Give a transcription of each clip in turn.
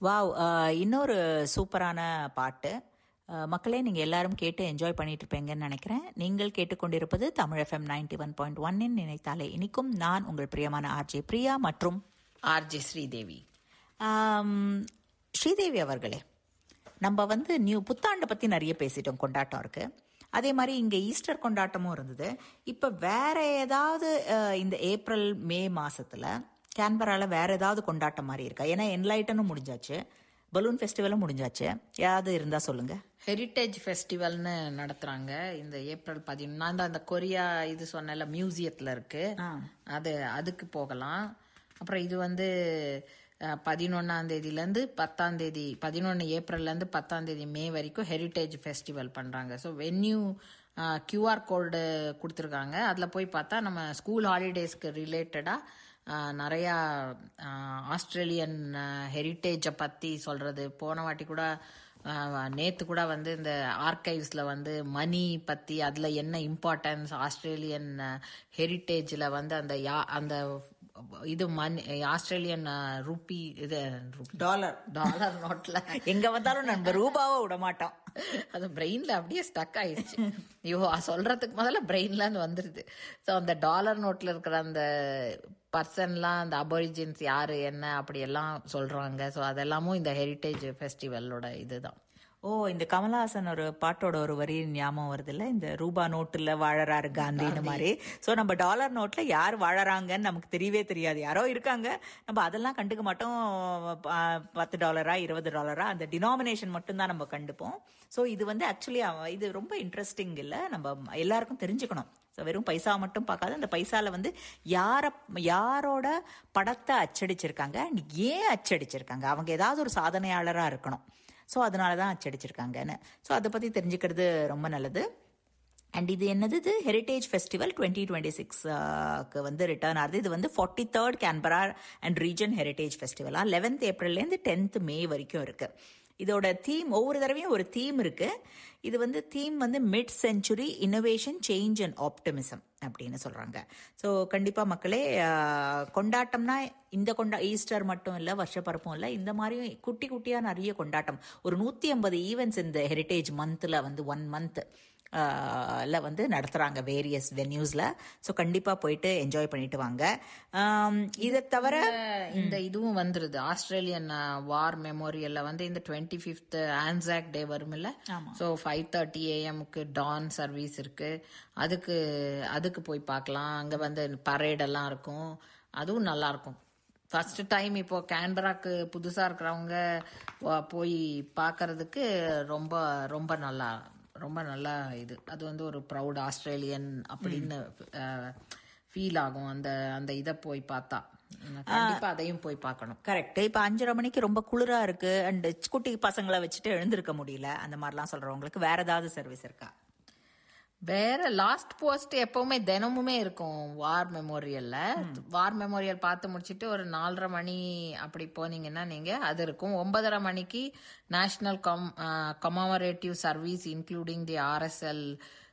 wow அஹ், இன்னொரு சூப்பரான பாட்டு அஹ், மக்களே நீங்கள் எல்லாரும் கேட்டு என்ஜாய் பண்ணிட்டு இருப்பீங்கன்னு நினைக்கிறேன் நீங்கள் கேட்டுக்கொண்டிருப்பது Tamil FM ninety one point ஒன்னின் நினைத்தாலே இனிக்கும் நான் உங்கள் பிரியமான ஆர்ஜே பிரியா மற்றும் ஆர்ஜே ஸ்ரீதேவி ஆம், ஸ்ரீதேவி அவர்களே நம்ம வந்து நியூ புத்தாண்டை பற்றி நிறைய பேசிட்டோம் கொண்டாட்டம் இருக்கு அதே மாதிரி இங்கே ஈஸ்டர் கொண்டாட்டமும் இருந்தது இப்போ வேற ஏதாவது அஹ், இந்த ஏப்ரல் மே மாசத்துல கேன்பரால வேற ஏதாவது கொண்டாட்டம் மாதிரி இருக்கா ஏன்னா என்லைட்டனும் முடிஞ்சாச்சு பலூன் ஃபெஸ்டிவலும் முடிஞ்சாச்சு ஏதாவது இருந்தா சொல்லுங்க ஹெரிட்டேஜ் ஃபெஸ்டிவல்னு நடத்துறாங்க இந்த ஏப்ரல் பதினொன்று நான் தான் அந்த கொரியா இது சொன்னல மியூசியத்துல இருக்கு அது அதுக்கு போகலாம் அப்புறம் இது வந்து பதினொன்னாம் தேதியிலேருந்து பத்தாம் தேதி பதினொன்று ஏப்ரல்லேருந்து பத்தாம் தேதி மே வரைக்கும் ஹெரிட்டேஜ் ஃபெஸ்டிவல் பண்ணுறாங்க ஸோ வென்யூ கியூஆர் கோடு கொடுத்துருக்காங்க அதில் போய் பார்த்தா நம்ம ஸ்கூல் ஹாலிடேஸ்க்கு ரிலேட்டடாக நிறையா ஆஸ்திரேலியன் ஹெரிட்டேஜை பற்றி சொல்கிறது போன வாட்டி கூட நேற்று கூட வந்து இந்த ஆர்கைவ்ஸில் வந்து மணி பற்றி அதில் என்ன இம்பார்ட்டன்ஸ் ஆஸ்திரேலியன் ஹெரிட்டேஜில் வந்து அந்த யா அந்த இது மணி ஆஸ்திரேலியன் ரூபி இது டாலர் டாலர் நோட்டில் எங்க வந்தாலும் நம்ம ரூபாவை விட மாட்டோம் அது பிரெயின்ல அப்படியே ஸ்டக் ஆயிடுச்சு ஐயோ சொல்றதுக்கு முதல்ல பிரெயின்ல இருந்து வந்துருது ஸோ அந்த டாலர் நோட்ல இருக்கிற அந்த பர்சன்லாம் அந்த அபோரிஜின்ஸ் யாரு என்ன அப்படி எல்லாம் சொல்றாங்க ஸோ அதெல்லாமும் இந்த ஹெரிட்டேஜ் ஃபெஸ்டிவலோட இதுதான் ஓ இந்த கமலஹாசன் ஒரு பாட்டோட ஒரு வரி ஞாபகம் வருது இல்ல இந்த ரூபா நோட்டுல வாழறாரு காந்தின்னு மாதிரி சோ நம்ம டாலர் நோட்ல யார் வாழறாங்கன்னு நமக்கு தெரியவே தெரியாது யாரோ இருக்காங்க நம்ம அதெல்லாம் கண்டுக்க மாட்டோம் ப- பத்து டாலரா இருபது டாலரா அந்த டினாமினேஷன் மட்டும் தான் நம்ம கண்டுப்போம் சோ இது வந்து ஆக்சுவலி இது ரொம்ப இன்ட்ரெஸ்டிங் இல்ல நம்ம எல்லாருக்கும் தெரிஞ்சுக்கணும் ஸோ வெறும் பைசா மட்டும் பார்க்காத அந்த பைசால வந்து யார யாரோட படத்தை அச்சடிச்சிருக்காங்க and ஏன் அச்சடிச்சிருக்காங்க அவங்க ஏதாவது ஒரு சாதனையாளரா இருக்கணும் ஸோ அதனால தான் அச்சடிச்சிருக்காங்கன்னு ஸோ அதை பற்றி தெரிஞ்சுக்கிறது ரொம்ப நல்லது அண்ட் இது என்னது இது ஹெரிட்டேஜ் ஃபெஸ்டிவல் டுவெண்ட்டி டுவெண்ட்டி சிக்ஸ்க்கு வந்து ரிட்டர்ன் ஆகுது இது வந்து forty third Canberra and region heritage ஃபெஸ்டிவலா லெவன்த் ஏப்ரல்லேருந்து டென்த் மே வரைக்கும் இருக்கு இதோட தீம் ஒவ்வொரு தடவையும் ஒரு தீம் இருக்கு இது வந்து தீம் வந்து mid century innovation change and optimism அப்படின்னு சொல்றாங்க ஸோ கண்டிப்பா மக்களே ஆஹ், கொண்டாட்டம்னா இந்த கொண்டா ஈஸ்டர் மட்டும் இல்லை வருஷப்பரப்பும் இல்லை இந்த மாதிரியும் குட்டி குட்டியா நிறைய கொண்டாட்டம் ஒரு நூத்தி ஐம்பது ஈவெண்ட்ஸ் இந்த ஹெரிட்டேஜ் மந்த்ல வந்து ஒன் மந்த் ல வந்து நடத்துறாங்க வேரியஸ் வென்யூஸ்ல ஸோ கண்டிப்பா போயிட்டு என்ஜாய் பண்ணிட்டு வாங்க ஆம், இதை தவிர இந்த இதுவும் வந்துருது ஆஸ்திரேலியன் வார் மெமோரியல்ல வந்து இந்த டுவெண்ட்டி ஃபிஃப்த் ஆன்சாக் டே வரும்ல ஸோ ஃபைவ் தேர்ட்டி ஏஎம்க்கு டான் சர்வீஸ் இருக்கு அதுக்கு அதுக்கு போய் பார்க்கலாம் அங்க வந்து பரேட் எல்லாம் இருக்கும் அதுவும் நல்லா இருக்கும் ஃபர்ஸ்ட் டைம் இப்போ கேன்பராக்கு புதுசா இருக்கிறவங்க வ- போய் பார்க்கறதுக்கு ரொம்ப ரொம்ப நல்லா ரொம்ப நல்லா இது அது வந்து ஒரு ப்ரௌட் ஆஸ்திரேலியன் அப்படின்னு ஃபீல் ஆகும் அந்த அந்த இதை போய் பார்த்தா கண்டிப்பா அதையும் போய் பார்க்கணும் கரெக்ட் இப்ப அஞ்சரை மணிக்கு ரொம்ப குளிரா இருக்கு அண்ட் குட்டி பசங்களை வச்சுட்டு எழுந்திருக்க முடியல அந்த மாதிரிலாம் சொல்றவங்களுக்கு வேற ஏதாவது சர்வீஸ் இருக்கா வேற லாஸ்ட் போஸ்ட் எப்பவுமே தினமுமே இருக்கும் வார் மெமோரியல்ல வார் மெமோரியல் பார்த்து முடிச்சிட்டு ஒரு நாலரை மணி அப்படி போனீங்கன்னா நீங்க அது இருக்கும் ஒன்பதரை மணிக்கு national com commemorative service including the RSL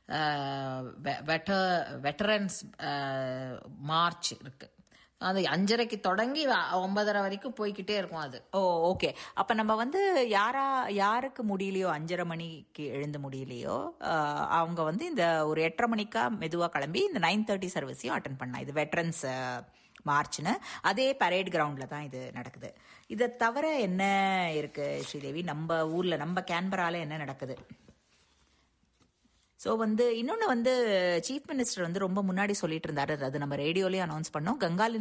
veterans march இருக்கு அது அஞ்சரைக்கு தொடங்கி ஒன்பதரை வரைக்கும் போய்கிட்டே இருக்கும் அது ஓ ஓகே அப்ப நம்ம வந்து யாரா யாருக்கு முடியலையோ அஞ்சரை மணிக்கு எழுந்து முடியலையோ ஆஹ், அவங்க வந்து இந்த ஒரு எட்டரை மணிக்கா மெதுவா கிளம்பி இந்த நைன் தேர்ட்டி சர்வீஸையும் அட்டன் பண்ணலாம் இது வெட்டரன்ஸ் மார்ச்னு அதே பரேட் கிரவுண்ட்ல தான் இது நடக்குது இதை தவிர என்ன இருக்கு ஸ்ரீதேவி நம்ம ஊர்ல நம்ம கேன்பரால என்ன நடக்குது ஸோ வந்து இன்னொன்று வந்து சீஃப் மினிஸ்டர் வந்து ரொம்ப முன்னாடி சொல்லிட்டு இருந்தாரு அது நம்ம ரேடியோலயே அனௌன்ஸ் பண்ணோம் கங்காலி